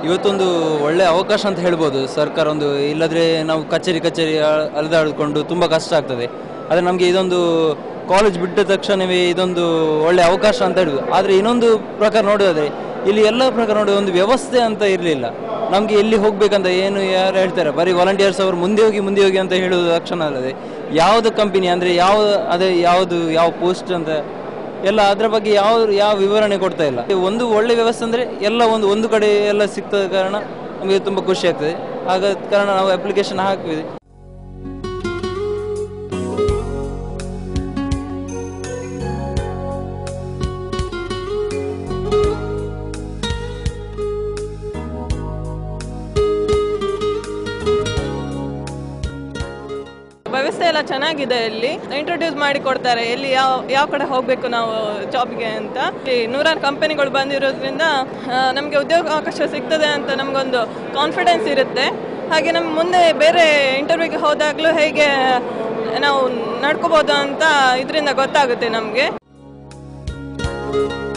ಇವತ್ತೊಂದು ಒಳ್ಳೆ ಅವಕಾಶ ಅಂತ ಹೇಳ್ಬೋದು ಸರ್ಕಾರ ಒಂದು ಇಲ್ಲದ್ರೆ ನಾವು ಕಚೇರಿ ಕಚೇರಿ ಅ- ಅಲೆದಾಡಿಕೊಂಡು ತುಂಬ ಕಷ್ಟ ಆಗ್ತದೆ ಆದರೆ ನಮಗೆ ಇದೊಂದು ಕಾಲೇಜ್ ಬಿಟ್ಟ ತಕ್ಷಣವೇ ಇದೊಂದು ಒಳ್ಳೆ ಅವಕಾಶ ಅಂತ ಹೇಳ್ಬೋದು ಆದರೆ ಇನ್ನೊಂದು ಪ್ರಕಾರ ನೋಡೋದಾದ್ರೆ ಇಲ್ಲಿ ಎಲ್ಲ ಪ್ರಕಾರ ನೋಡಿ ಒಂದು ವ್ಯವಸ್ಥೆ ಅಂತ ಇರಲಿಲ್ಲ ನಮಗೆ ಎಲ್ಲಿ ಹೋಗ್ಬೇಕಂತ ಏನು ಯಾರು ಹೇಳ್ತಾರೆ ಬರೀ ವಾಲಂಟಿಯರ್ಸ್ ಅವರು ಮುಂದೆ ಹೋಗಿ ಮುಂದೆ ಹೋಗಿ ಅಂತ ಹೇಳುವುದು ತಕ್ಷಣ ಅಲ್ಲದೆ ಯಾವುದು ಕಂಪನಿ ಅಂದರೆ ಯಾವ ಅದೇ ಯಾವುದು ಯಾವ ಪೋಸ್ಟ್ ಅಂತ ಎಲ್ಲ ಅದರ ಬಗ್ಗೆ ಯಾವ ಯಾವ ವಿವರಣೆ ಕೊಡ್ತಾ ಇಲ್ಲ ಒಂದು ಒಳ್ಳೆ ವ್ಯವಸ್ಥೆ ಅಂದರೆ ಎಲ್ಲ ಒಂದು ಒಂದು ಕಡೆ ಎಲ್ಲ ಸಿಗ್ತದ ಕಾರಣ ನಮಗೆ ತುಂಬ ಖುಷಿ ಆಗ್ತದೆ ಆಗ ಕಾರಣ ನಾವು ಅಪ್ಲಿಕೇಶನ್ ಹಾಕಿದ್ವಿ ವ್ಯವಸ್ಥೆ ಎಲ್ಲ ಚೆನ್ನಾಗಿದೆ ಇಲ್ಲಿ ಇಂಟ್ರೊಡ್ಯೂಸ್ ಮಾಡಿ ಕೊಡ್ತಾರೆ ಎಲ್ಲಿ ಯಾವ ಯಾವ ಕಡೆ ಹೋಗಬೇಕು ನಾವು ಜಾಬ್ಗೆ ಅಂತ ಇಲ್ಲಿ ನೂರಾರು ಕಂಪನಿಗಳು ಬಂದಿರೋದ್ರಿಂದ ನಮಗೆ ಉದ್ಯೋಗಾವಕಾಶ ಸಿಗ್ತದೆ ಅಂತ ನಮಗೊಂದು ಕಾನ್ಫಿಡೆನ್ಸ್ ಇರುತ್ತೆ ಹಾಗೆ ನಮ್ಮ ಮುಂದೆ ಬೇರೆ ಇಂಟರ್ವ್ಯೂಗೆ ಹೋದಾಗಲೂ ಹೇಗೆ ನಾವು ನಡ್ಕೋಬೋದು ಅಂತ ಇದರಿಂದ ಗೊತ್ತಾಗುತ್ತೆ ನಮಗೆ